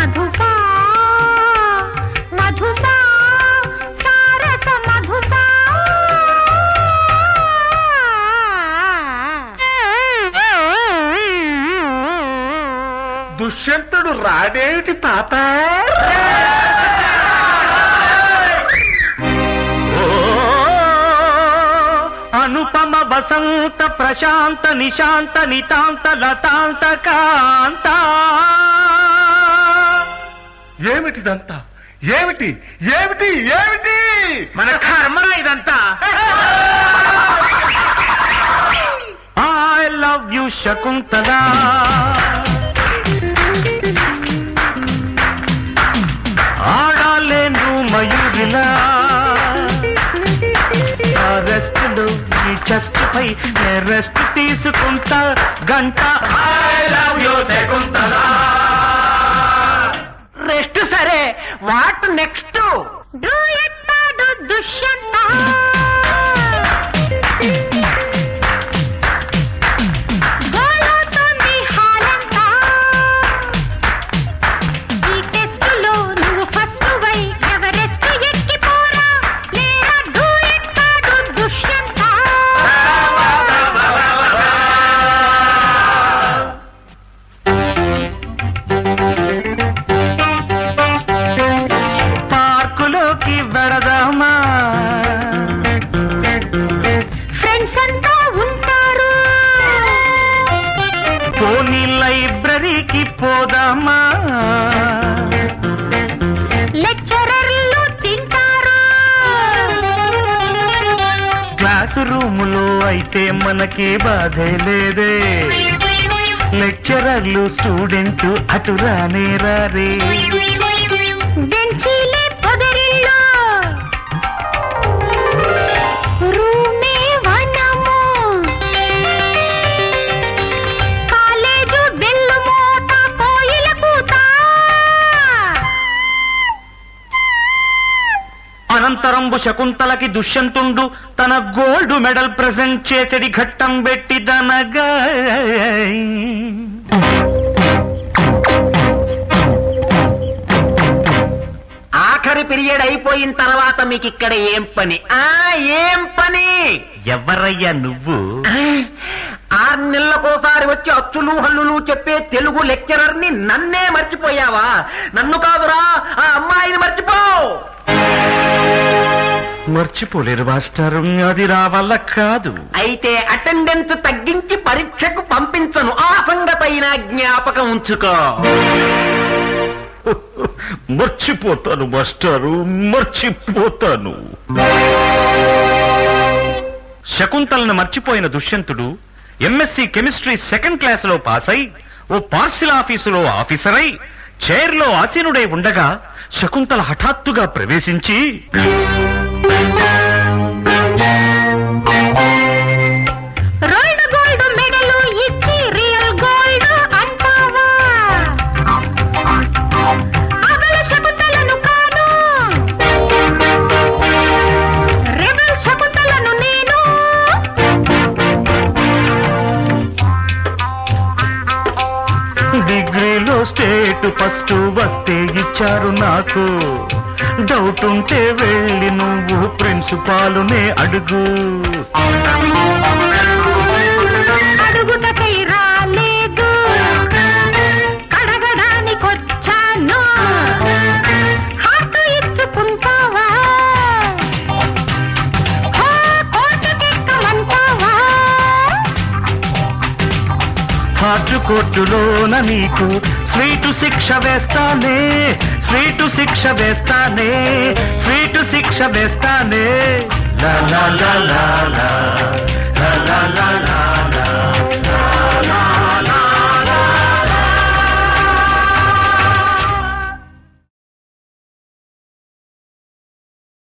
మధుపా మధుపా సారస మధుపా దుష్యంతుడు రాడేమిటి తాత ఓ అనుపమ వసంత ప్రశాంత నిశాంత నితాంత లతాంత కాంత ఏమిటిదంతా ఏమిటి ఏమిటి ఏమిటి మన కర్మరా ఇదంతా ఐ లవ్ యు శకుంతల ఆడాలేను మయూరిలా రెస్ట్ లో నీ చెస్ట్ పై రెస్ట్ తీసుకుంటా గంట I love you Shakuntala rest సరే వాట్ నెక్స్ట్ డ్రూయెట్టాడు దుష్యంత గోలవుతోంది హాలంతా. ఈ టెస్టులో నువ్వు ఫస్ట్ వై ఎవరెస్ట్ ఎక్కిపోరా లేరా డ్రూయెట్టాడు దుష్యంత పార్కులోకి వెడదామా ఫ్రెండ్స్ అంతా ఉంటారు పోనీ లైబ్రరీకి పోదామా లెక్చరర్లు తింటారు క్లాసు రూములో అయితే మనకి బాధే లేదే లెక్చరర్లు స్టూడెంట్ అటు రానే రారే బెంచీలే పొదరిల్లో రూమే వనము కాలేజు బెల్లు మోత కోయిల కూత అనంతరంబు శకుంతలకి దుష్యంతుండు తన గోల్డ్ మెడల్ ప్రజెంట్ చేసడి ఘట్టం పెట్టిదనగా ఆఖరి పీరియడ్ అయిపోయిన తర్వాత మీకు ఇక్కడ ఏం పని ఆ ఏం పని ఎవరయ్యా నువ్వు ఆరు నెలలకోసారి వచ్చి అచ్చులు హల్లులు చెప్పే తెలుగు లెక్చరర్ ని నన్నే మర్చిపోయావా నన్ను కాదురా ఆ అమ్మాయిని మర్చిపో మర్చిపోలేరు మాస్టారు అది నా వల్ల కాదు అయితే అటెండెన్స్ తగ్గించి పరీక్షకు పంపించను ఆ సంగతైనా జ్ఞాపకం ఉంచుకో మర్చిపోతాను మాస్టారు మర్చిపోతాను శకుంతలను మర్చిపోయిన దుష్యంతుడు ఎంఎస్సి కెమిస్ట్రీ సెకండ్ క్లాస్ లో పాస్ అయి ఓ పార్సిల్ ఆఫీసులో ఆఫీసర్ అయి చైర్లో ఆసీనుడై ఉండగా శకుంతల హఠాత్తుగా ప్రవేశించి రోల్డ్ గోల్డ్ మెడలు ఇచ్చి రియల్ గోల్డ్ అంటావా అగల శకుతలను కాను రెబల్ శకుతలను నేను డిగ్రీలో స్టేట్ ఫస్ట్ వస్తే ఇచ్చారు నాకు డౌట్ ఉంటే వెళ్ళి నువ్వు ప్రిన్సిపాలునే అడుగు అడుగుటకై రాలేదు కడగడానికొచ్చాను హార్ట్ ఇచ్చుకుంటావా హో, కోర్టుకెక్కమంటావా హార్ట్ కోర్టులోన నీకు స్వీటు శిక్ష వేస్తానే స్వీటు శిక్ష వేస్తానే స్వీటు శిక్ష వేస్తానే లా లా లా లా లా లా లా లా లా